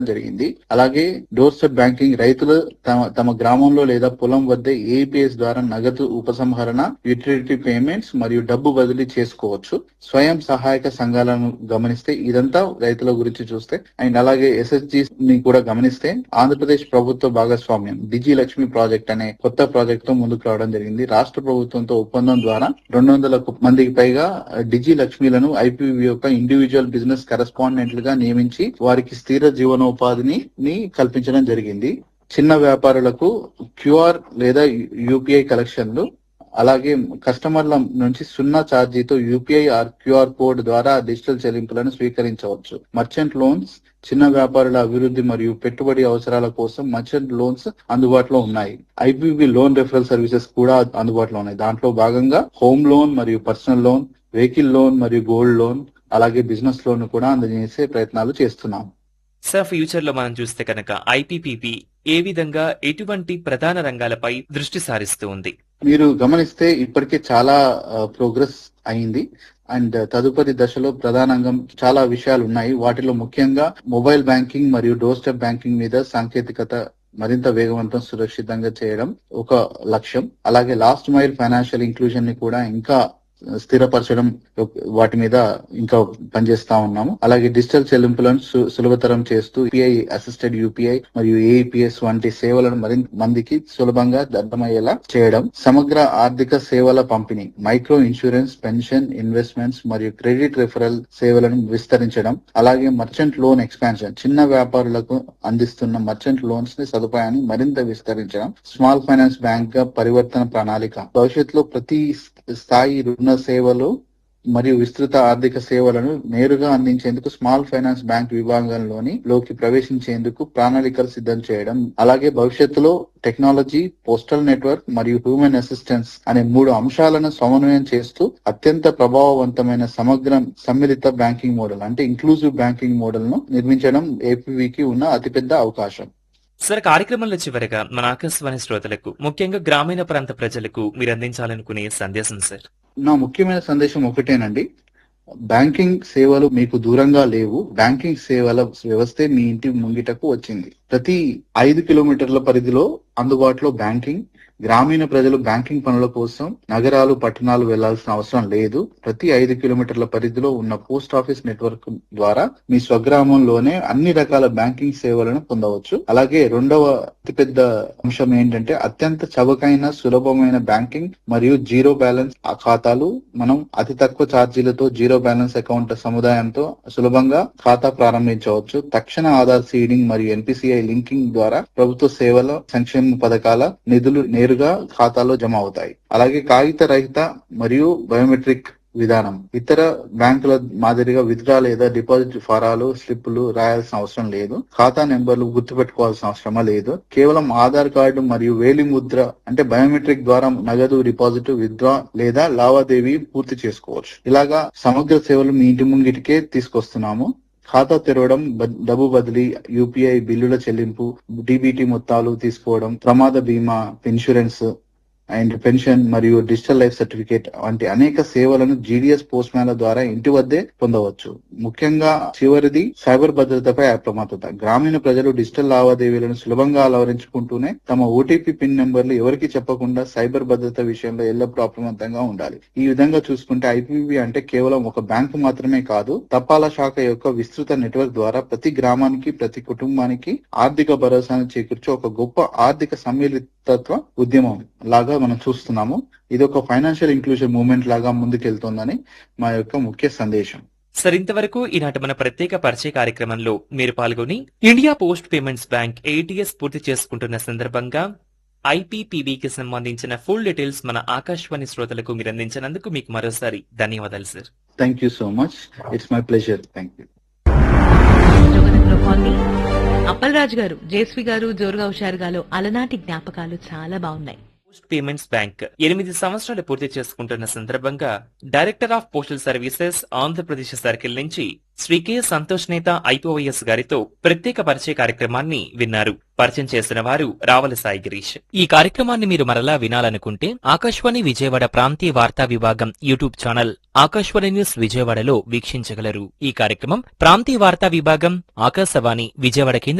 జరిగింది అలాగే door doorstep banking రైతులు తమ తమ గ్రామంలో లేదా పొలం వద్ద ఏపీఎస్ ద్వారా నగదు ఉపసంహరణ యూటిలిటీ పేమెంట్స్ మరియు డబ్బు బదిలీ చేసుకోవచ్చు స్వయం సహాయక సంఘాలను గమనిస్తే ఇదంతా రైతుల గురించి చూస్తే అండ్ అలాగే ఎస్ఎస్జి ని కూడా గమనిస్తే ఆంధ్రప్రదేశ్ ప్రభుత్వ భాగస్వామ్యం డిజి లక్ష్మి ప్రాజెక్ట్ అనే కొత్త ప్రాజెక్ట్ తో ముందుకు రావడం జరిగింది రాష్ట్ర ప్రభుత్వంతో ఒప్పందం ద్వారా రెండు వందల మందికి పైగా డిజి లక్ష్మీలను ఐపీవీ యొక్క ఇండివిజువల్ బిజినెస్ కరెస్పాండెంట్లుగా నియమించి వారికి స్థిర జీవనోపాధిని ని కల్పించడం జరిగింది చిన్న వ్యాపారులకు క్యూఆర్ లేదా యూపీఐ కలెక్షన్లు అలాగే కస్టమర్ల నుంచి సున్నా ఛార్జీతో యూపీఐ ఆర్ క్యూఆర్ కోడ్ ద్వారా డిజిటల్ చెల్లింపులను స్వీకరించవచ్చు మర్చెంట్ లోన్స్ చిన్న వ్యాపారుల అభివృద్ధి మరియు పెట్టుబడి అవసరాల కోసం మర్చెంట్ లోన్స్ అందుబాటులో ఉన్నాయి ఐపీబీ లోన్ రెఫరల్ సర్వీసెస్ కూడా అందుబాటులో ఉన్నాయి దాంట్లో భాగంగా హోమ్ లోన్ మరియు పర్సనల్ లోన్ వెహికల్ లోన్ మరియు గోల్డ్ లోన్ అలాగే బిజినెస్ లోన్ కూడా అందజేసే ప్రయత్నాలు చేస్తున్నాం సార్ ఫ్యూచర్ లో మనం చూస్తే కనుక ఐపీపీబీ ఏ విధంగా ఎటువంటి ప్రధాన రంగాలపై దృష్టి సారిస్తూ ఉంది మీరు గమనిస్తే ఇప్పటికే చాలా ప్రోగ్రెస్ అయింది అండ్ తదుపరి దశలో ప్రధానంగా చాలా విషయాలు ఉన్నాయి వాటిలో ముఖ్యంగా మొబైల్ బ్యాంకింగ్ మరియు డోర్ స్టెప్ బ్యాంకింగ్ మీద సాంకేతికత మరింత వేగవంతం సురక్షితంగా చేయడం ఒక లక్ష్యం అలాగే లాస్ట్ మైల్ ఫైనాన్షియల్ ఇంక్లూజన్ ని కూడా ఇంకా స్థిరపరచడం వాటి మీద ఇంకా పనిచేస్తా ఉన్నాము అలాగే డిజిటల్ చెల్లింపులను సు- సులభతరం చేస్తూ యూపీఐ అసిస్టెడ్ యూపీఐ మరియు ఏఈపిఎస్ వంటి సేవలను మరింత మందికి సులభంగా అర్థమయ్యేలా చేయడం సమగ్ర ఆర్థిక సేవల పంపిణీ మైక్రో ఇన్సూరెన్స్ పెన్షన్ ఇన్వెస్ట్మెంట్స్ మరియు క్రెడిట్ రెఫరల్ సేవలను విస్తరించడం అలాగే మర్చెంట్ లోన్ ఎక్స్పాన్షన్ చిన్న వ్యాపారులకు అందిస్తున్న మర్చెంట్ లోన్స్ ని సదుపాయాన్ని మరింత విస్తరించడం స్మాల్ ఫైనాన్స్ బ్యాంక్ గా పరివర్తన ప్రణాళిక భవిష్యత్తులో ప్రతి స్థాయి రుణ సేవలు మరియు విస్తృత ఆర్థిక సేవలను నేరుగా అందించేందుకు స్మాల్ ఫైనాన్స్ బ్యాంక్ విభాగంలోని లోకి ప్రవేశించేందుకు ప్రణాళికలు సిద్ధం చేయడం అలాగే భవిష్యత్తులో టెక్నాలజీ పోస్టల్ నెట్వర్క్ మరియు హ్యూమన్ అసిస్టెన్స్ అనే మూడు అంశాలను సమన్వయం చేస్తూ అత్యంత ప్రభావవంతమైన సమగ్ర సమ్మిళిత బ్యాంకింగ్ మోడల్ అంటే ఇంక్లూజివ్ బ్యాంకింగ్ మోడల్ ను నిర్మించడం ఏపీవీకి ఉన్న అతిపెద్ద అవకాశం సార్ కార్యక్రమంలో చివరగా మన ఆకాశవాణి శ్రోతలకు ముఖ్యంగా గ్రామీణ ప్రాంత ప్రజలకు మీరు అందించాలనుకునే సందేశం సార్ నా ముఖ్యమైన సందేశం ఒకటేనండి బ్యాంకింగ్ సేవలు మీకు దూరంగా లేవు బ్యాంకింగ్ సేవల వ్యవస్థే మీ ఇంటి ముంగిటకు వచ్చింది ప్రతి ఐదు కిలోమీటర్ల పరిధిలో అందుబాటులో బ్యాంకింగ్ గ్రామీణ ప్రజలు బ్యాంకింగ్ పనుల కోసం నగరాలు పట్టణాలు వెళ్లాల్సిన అవసరం లేదు ప్రతి ఐదు కిలోమీటర్ల పరిధిలో ఉన్న పోస్ట్ ఆఫీస్ నెట్వర్క్ ద్వారా మీ స్వగ్రామంలోనే అన్ని రకాల బ్యాంకింగ్ సేవలను పొందవచ్చు అలాగే రెండవ అతిపెద్ద అంశం ఏంటంటే అత్యంత చవకైన సులభమైన బ్యాంకింగ్ మరియు జీరో బ్యాలెన్స్ ఆ ఖాతాలు మనం అతి తక్కువ ఛార్జీలతో జీరో బ్యాలెన్స్ అకౌంట్ సముదాయంతో సులభంగా ఖాతా ప్రారంభించవచ్చు తక్షణ ఆధార్ సీడింగ్ మరియు ఎన్పిసిఐ లింకింగ్ ద్వారా ప్రభుత్వ సేవల సంక్షేమ పథకాల నిధులు నేరుగా ఖాతాలో జమ అవుతాయి అలాగే కాగిత రహిత మరియు బయోమెట్రిక్ విధానం ఇతర బ్యాంకుల మాదిరిగా విత్డ్రా లేదా డిపాజిట్ ఫారాలు స్లిప్పులు రాయాల్సిన అవసరం లేదు ఖాతా నెంబర్లు గుర్తుపెట్టుకోవాల్సిన అవసరమా లేదు కేవలం ఆధార్ కార్డు మరియు వేలి ముద్ర అంటే బయోమెట్రిక్ ద్వారా నగదు డిపాజిట్ విత్డ్రా లేదా లావాదేవీ పూర్తి చేసుకోవచ్చు ఇలాగా సమగ్ర సేవలు మీ ఇంటి ముంగిటికే తీసుకొస్తున్నాము ఖాతా తెరవడం బ- డబ్బు బదిలీ యూపీఐ బిల్లుల చెల్లింపు డిబిటీ మొత్తాలు తీసుకోవడం ప్రమాద బీమా ఇన్సూరెన్స్ అండ్ పెన్షన్ మరియు డిజిటల్ లైఫ్ సర్టిఫికేట్ వంటి అనేక సేవలను జీడీఎస్ పోస్ట్ మ్యాన్ల ద్వారా ఇంటి వద్దే పొందవచ్చు ముఖ్యంగా చివరిది సైబర్ భద్రతపై అప్రమత్తత గ్రామీణ ప్రజలు డిజిటల్ లావాదేవీలను సులభంగా అలవరించుకుంటూనే తమ ఓటీపీ పిన్ నెంబర్లు ఎవరికి చెప్పకుండా సైబర్ భద్రత విషయంలో ఎల్లప్పుడూ అప్రమత్తంగా ఉండాలి ఈ విధంగా చూసుకుంటే ఐపీబీ అంటే కేవలం ఒక బ్యాంకు మాత్రమే కాదు తపాలా శాఖ యొక్క విస్తృత నెట్వర్క్ ద్వారా ప్రతి గ్రామానికి ప్రతి కుటుంబానికి ఆర్థిక భరోసాను చేకూర్చే ఒక గొప్ప ఆర్థిక సమ్మిళితత్వ ఉద్యమం లాగా మనం చూస్తున్నాము ఇది ఒక ఫైనాన్షియల్ ఇంక్లూజన్ మూవ్మెంట్ లాగా ముందుకెళ్తోందని మా యొక్క ముఖ్య సందేశం సార్ ఇంతవరకు ఈనాటి మన ప్రత్యేక పరిచయ కార్యక్రమంలో మీరు పాల్గొని ఇండియా పోస్ట్ పేమెంట్స్ బ్యాంక్ ఏటీఎస్ పూర్తి చేసుకుంటున్న సందర్భంగా ఐపీపీబీకి సంబంధించిన ఫుల్ డీటెయిల్స్ మన ఆకాశవాణి శ్రోతలకు మీరు అందించినందుకు మీకు మరోసారి ధన్యవాదాలు sir thank you so much it's my pleasure thank you జోగనంలో కాలనీ అప్పలరాజు గారు జేస్వి గారు జోరుగా హుషారుగాలో అలనాటి జ్ఞాపకాలు చాలా బాగున్నాయి పోస్ట్ పేమెంట్స్ బ్యాంక్ ఎనిమిది సంవత్సరాలు పూర్తి చేసుకుంటున్న సందర్భంగా director of postal services Andhra Pradesh circle నుంచి శ్రీ కె సంతోష్ నేత ఐపీఓఎస్ గారితో ప్రత్యేక పరిచయ కార్యక్రమాన్ని విన్నారు పరిచయం చేసిన వారు రావల సాయి గిరీష్ ఈ కార్యక్రమాన్ని మీరు మరలా వినాలనుకుంటే ఆకాశవాణి విజయవాడ ప్రాంతీయ వార్తా విభాగం యూట్యూబ్ ఛానల్ ఆకాశవాణి న్యూస్ విజయవాడలో వీక్షించగలరు ఈ కార్యక్రమం ప్రాంతీయ వార్తా విభాగం ఆకాశవాణి విజయవాడ కేంద్ర